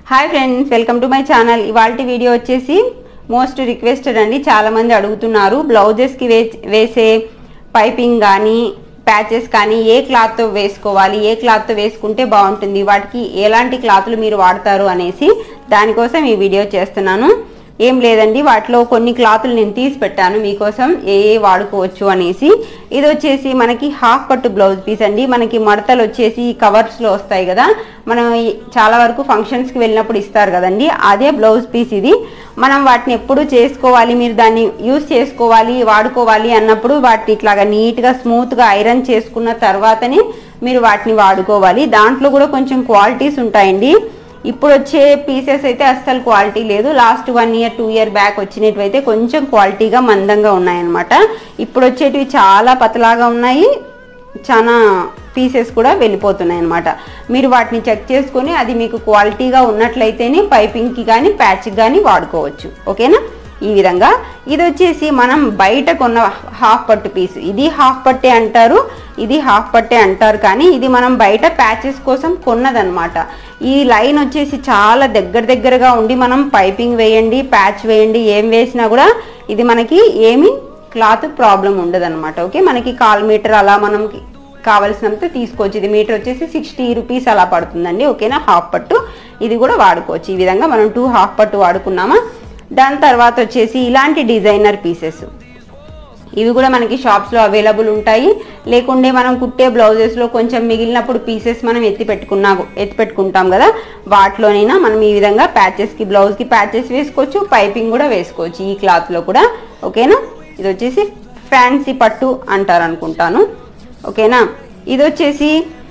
hi friends welcome to my channel ఇవాళ video వచ్చేసి most requested అండి చాలా మంది అడుగుతున్నారు బ్లౌజెస్కి వే వేసే పైపింగ్ కానీ ప్యాచెస్ కానీ ఏ క్లాత్తో వేసుకోవాలి ఏ క్లాత్తో వేసుకుంటే బాగుంటుంది వాటికి ఎలాంటి క్లాత్లు మీరు వాడతారు అనేసి దానికోసం ఈ వీడియో చేస్తున్నాను ఏం లేదండి వాటిలో కొన్ని క్లాతులు నేను తీసి పెట్టాను మీకోసం ఏ ఏ వాడుకోవచ్చు అనేసి ఇది వచ్చేసి మనకి హాఫ్ పట్టు బ్లౌజ్ పీస్ అండి మనకి మడతలు వచ్చేసి కవర్స్లో వస్తాయి కదా మనం ఈ- చాలా వరకు ఫంక్షన్స్కి వెళ్ళినప్పుడు ఇస్తారు కదండి అదే బ్లౌజ్ పీస్ ఇది మనం వాటిని ఎప్పుడు చేసుకోవాలి మీరు దాన్ని యూస్ చేసుకోవాలి వాడుకోవాలి అన్నప్పుడు వాటిని ఇట్లాగా నీట్గా స్మూత్గా ఐరన్ చేసుకున్న తర్వాతనే మీరు వాటిని వాడుకోవాలి దాంట్లో కూడా కొంచెం క్వాలిటీస్ ఉంటాయండి ఇప్పుడు వచ్చే పీసెస్ అయితే అస్సలు క్వాలిటీ లేదు last one year two year back వచ్చినవి అయితే కొంచెం క్వాలిటీగా మందంగా ఉన్నాయన్నమాట ఇప్పుడు వచ్చేటివి చాలా పతలాగా ఉన్నాయి చాలా పీసెస్ కూడా వెళ్ళిపోతున్నాయి అనమాట మీరు వాటిని చెక్ చేసుకొని అది మీకు క్వాలిటీగా ఉన్నట్లయితేనే పైపింగ్కి కానీ ప్యాచ్కి కానీ వాడుకోవచ్చు ఓకేనా ఈ విధంగా ఇది వచ్చేసి మనం బయట కొన్న హాఫ్ పట్టు పీస్ ఇది హాఫ్ పట్టే అంటారు ఇది హాఫ్ పట్టే అంటారు కానీ ఇది మనం బయట ప్యాచెస్ కోసం కొన్నదనమాట ఈ లైన్ వచ్చేసి చాలా దగ్గర దగ్గరగా ఉండి మనం పైపింగ్ వేయండి ప్యాచ్ వేయండి ఏం వేసినా కూడా ఇది మనకి ఏమి క్లాత్ ప్రాబ్లం ఉండదు ఓకే మనకి కాల్ మీటర్ అలా మనం కావలసినంత తీసుకోవచ్చు ఇది మీటర్ వచ్చేసి సిక్స్టీ రూపీస్ అలా పడుతుందండి ఓకేనా హాఫ్ పట్టు ఇది కూడా వాడుకోవచ్చు ఈ విధంగా మనం టూ హాఫ్ పట్టు వాడుకున్నామా దాని తర్వాత వచ్చేసి ఇలాంటి డిజైనర్ పీసెస్ ఇవి కూడా మనకి షాప్స్లో అవైలబుల్ ఉంటాయి లేకుంటే మనం కుట్టే బ్లౌజెస్లో కొంచెం మిగిలినప్పుడు పీసెస్ మనం ఎత్తి పెట్టుకున్నా ఎత్తి పెట్టుకుంటాం కదా వాటిలోనైనా మనం ఈ విధంగా ప్యాచెస్కి బ్లౌజ్కి ప్యాచెస్ వేసుకోవచ్చు పైపింగ్ కూడా వేసుకోవచ్చు ఈ క్లాత్లో కూడా ఓకేనా ఇది వచ్చేసి ఫ్యాన్సీ పట్టు అంటారు అనుకుంటాను ఓకేనా ఇది వచ్చేసి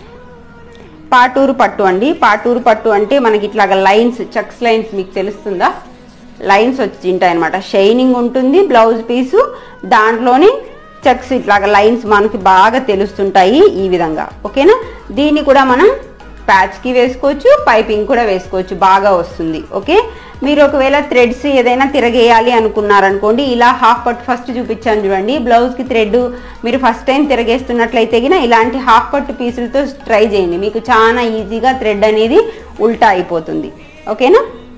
పాటూరు పట్టు అండి పాటూరు పట్టు అంటే మనకి ఇట్లాగా లైన్స్ చక్స్ లైన్స్ మీకు తెలుస్తుందా లైన్స్ వచ్చి ఉంటాయి అనమాట షైనింగ్ ఉంటుంది బ్లౌజ్ పీసు దాంట్లోని చెక్స్ ఇట్లాగా లైన్స్ మనకి బాగా తెలుస్తుంటాయి ఈ విధంగా ఓకేనా దీన్ని కూడా మనం ప్యాచ్కి వేసుకోవచ్చు పైపింగ్ కూడా వేసుకోవచ్చు బాగా వస్తుంది ఓకే మీరు ఒకవేళ థ్రెడ్స్ ఏదైనా తిరగేయాలి అనుకున్నారనుకోండి ఇలా హాఫ్ పట్టు ఫస్ట్ చూపించాను చూడండి బ్లౌజ్కి థ్రెడ్ మీరు ఫస్ట్ టైం తిరగేస్తున్నట్లయితే గిన ఇలాంటి హాఫ్ పట్టు పీసులతో ట్రై చేయండి మీకు చాలా ఈజీగా థ్రెడ్ అనేది ఉల్టా అయిపోతుంది ఓకేనా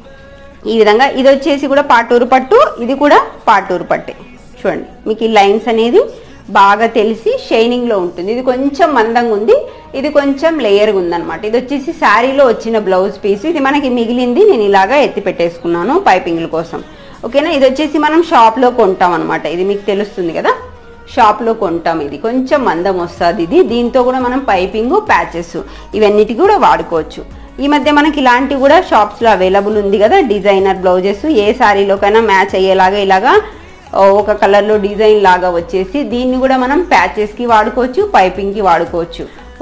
ఈ విధంగా ఇది వచ్చేసి కూడా పాటూరు పట్టు ఇది కూడా పాటూరు పట్టే చూడండి మీకు ఈ లైన్స్ అనేది బాగా తెలిసి షైనింగ్లో ఉంటుంది ఇది కొంచెం మందంగా ఉంది ఇది కొంచెం లేయర్గా ఉందన్నమాట ఇది వచ్చేసి శారీలో వచ్చిన బ్లౌజ్ పీస్ ఇది మనకి మిగిలింది నేను ఇలాగా ఎత్తి పెట్టేసుకున్నాను పైపింగ్ల కోసం ఓకేనా ఇది వచ్చేసి మనం షాప్లో కొంటాం అనమాట ఇది మీకు తెలుస్తుంది కదా షాప్లో కొంటాం ఇది కొంచెం మందం వస్తుంది ఇది దీంతో కూడా మనం పైపింగ్ ప్యాచెస్ ఇవన్నిటి కూడా వాడుకోవచ్చు ఈ మధ్య మనకి ఇలాంటివి కూడా షాప్స్లో అవైలబుల్ ఉంది కదా డిజైనర్ బ్లౌజెస్ ఏ శారీలోకైనా మ్యాచ్ అయ్యేలాగా ఇలాగా ఓ, ఒక కలర్లో డిజైన్ లాగా వచ్చేసి దీన్ని కూడా మనం ప్యాచెస్కి వాడుకోవచ్చు పైపింగ్కి వాడుకోవచ్చు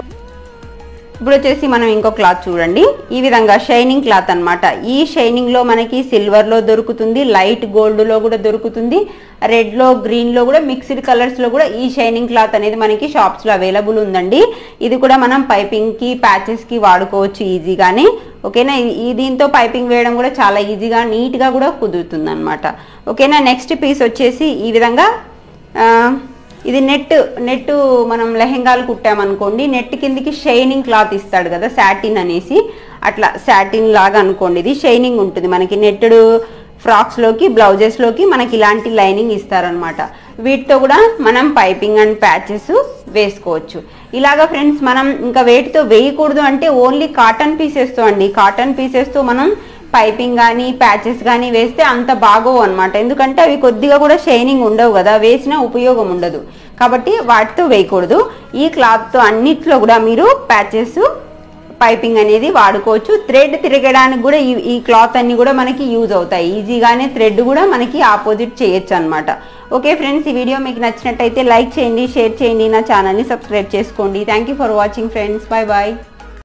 ఇప్పుడు వచ్చేసి మనం ఇంకో క్లాత్ చూడండి ఈ విధంగా షైనింగ్ క్లాత్ అన్నమాట ఈ షైనింగ్ లో మనకి సిల్వర్ లో దొరుకుతుంది లైట్ గోల్డ్ లో కూడా దొరుకుతుంది రెడ్ లో గ్రీన్ లో కూడా మిక్స్డ్ కలర్స్ లో కూడా ఈ షైనింగ్ క్లాత్ అనేది మనకి షాప్స్ లో అవైలబుల్ ఉందండి ఇది కూడా మనం పైపింగ్ కి ప్యాచెస్ కి వాడుకోవచ్చు ఈజీగానే ఓకేనా ఈ- ఈ దీంతో పైపింగ్ వేయడం కూడా చాలా ఈజీగా నీట్ గా కూడా కుదురుతుంది అనమాట ఓకేనా నెక్స్ట్ పీస్ వచ్చేసి ఈ విధంగా ఆ, ఇది నెట్ నెట్ మనం లెహెంగాలు కుట్టామనుకోండి నెట్ కిందికి షైనింగ్ క్లాత్ ఇస్తాడు కదా సాటిన్ అనేసి అట్లా సాటిన్ లాగా అనుకోండి ఇది షైనింగ్ ఉంటుంది మనకి నెట్టెడ్ ఫ్రాక్స్లోకి బ్లౌజెస్లోకి మనకి ఇలాంటి లైనింగ్ ఇస్తారనమాట వీటితో కూడా మనం పైపింగ్ అండ్ ప్యాచెస్ వేసుకోవచ్చు ఇలాగా ఫ్రెండ్స్ మనం ఇంకా వేటితో వేయకూడదు అంటే ఓన్లీ కాటన్ పీసెస్తో అండి కాటన్ పీసెస్తో మనం పైపింగ్ కానీ ప్యాచెస్ కానీ వేస్తే అంత బాగోవు అనమాట ఎందుకంటే అవి కొద్దిగా కూడా షైనింగ్ ఉండవు కదా వేసినా ఉపయోగం ఉండదు కాబట్టి వాటితో వేయకూడదు ఈ క్లాత్తో అన్నిట్లో కూడా మీరు ప్యాచెస్ పైపింగ్ అనేది వాడుకోవచ్చు థ్రెడ్ తిరగడానికి కూడా ఈ ఈ క్లాత్ అన్ని కూడా మనకి యూజ్ అవుతాయి ఈజీగానే థ్రెడ్ కూడా మనకి ఆపోజిట్ చేయొచ్చు అనమాట ఓకే ఫ్రెండ్స్ ఈ వీడియో మీకు నచ్చినట్టయితే లైక్ చేయండి షేర్ చేయండి నా ఛానల్ని సబ్స్క్రైబ్ చేసుకోండి thank you for watching friends bye bye